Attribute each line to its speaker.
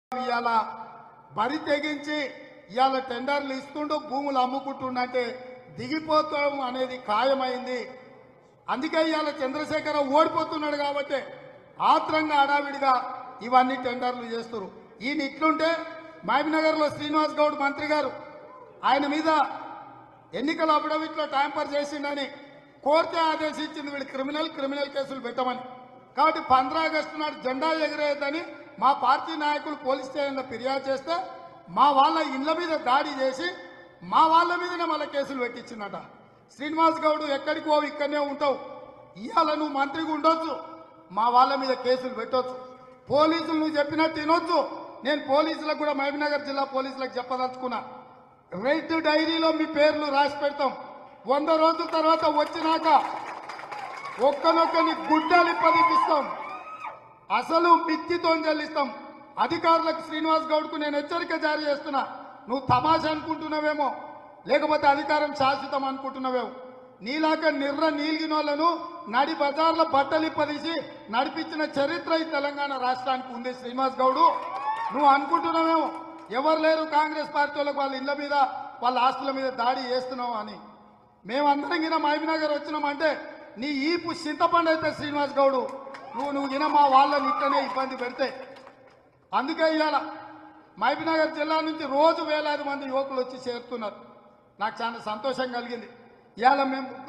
Speaker 1: ఇవాళ బరి తెగించి ఇవాళ టెండర్లు ఇస్తుండు భూములు అమ్ముకుంటుండంటే దిగిపోతాం అనేది ఖాయమైంది అందుకే ఇవాళ చంద్రశేఖర ఓడిపోతున్నాడు కాబట్టి ఆత్రంగా హడావిడిగా ఇవన్నీ టెండర్లు చేస్తున్నారు ఈయన ఇట్లుంటే మహబూబ్నగర్లో శ్రీనివాస్ గౌడ్ మంత్రి గారు ఆయన మీద ఎన్నికల అఫిడవిట్లో ట్యాంపర్ చేసిండని కోర్టే ఆదేశించింది వీళ్ళు క్రిమినల్ క్రిమినల్ కేసులు పెట్టమని కాబట్టి పంద్రా ఆగస్టు నాడు జెండా ఎగిరేయద్దని మా పార్టీ నాయకులు పోలీస్ స్టేషన్లో ఫిర్యాదు చేస్తే మా వాళ్ళ ఇళ్ల మీద దాడి చేసి మా వాళ్ళ మీదనే మళ్ళీ కేసులు పెట్టించిందట శ్రీనివాస్ గౌడ్ ఎక్కడికి పోవు ఇక్కడనే ఉంటావు ఇవాళ నువ్వు మంత్రిగా ఉండొచ్చు మా వాళ్ళ మీద కేసులు పెట్టొచ్చు పోలీసులు నువ్వు చెప్పినట్టు వినొచ్చు నేను పోలీసులకు కూడా మహబూబ్నగర్ జిల్లా పోలీసులకు చెప్పదలుచుకున్నా రైతు డైరీలో మీ పేర్లు రాసి పెడతాం వంద రోజుల తర్వాత వచ్చినాక ఒక్కనొక్కని గుడ్డలు పదిపిస్తాం అసలు మిత్తితో చెల్లిస్తాం అధికారులకు శ్రీనివాస్ గౌడ్కు నేను హెచ్చరిక జారీ చేస్తున్నా నువ్వు తమాషా అనుకుంటున్నావేమో లేకపోతే అధికారం శాశ్వతం అనుకుంటున్నావేమో నీలాక నిర్ర నీలిగిన వాళ్ళను నడి బజార్ల బట్టలిప్పదీసి నడిపించిన చరిత్ర ఈ తెలంగాణ రాష్ట్రానికి ఉంది శ్రీనివాస్ గౌడు నువ్వు అనుకుంటున్నావేమో ఎవరు లేరు కాంగ్రెస్ పార్టీ వాళ్ళకి వాళ్ళ ఇళ్ళ మీద వాళ్ళ ఆస్తుల మీద దాడి చేస్తున్నావు అని మేమందరం గిన మహబూబ్నగర్ వచ్చినామంటే నీ ఈపు చింతపండు అయితే శ్రీనివాస్ గౌడు నువ్వు నువ్వు గిన మా వాళ్ళని ఇట్లనే ఇబ్బంది పెడితే అందుకే ఇవాళ మహబూబ్నగర్ జిల్లా నుంచి రోజు వేలాది మంది యువకులు వచ్చి చేరుతున్నారు నాకు చాలా సంతోషం కలిగింది ఇవాళ మేము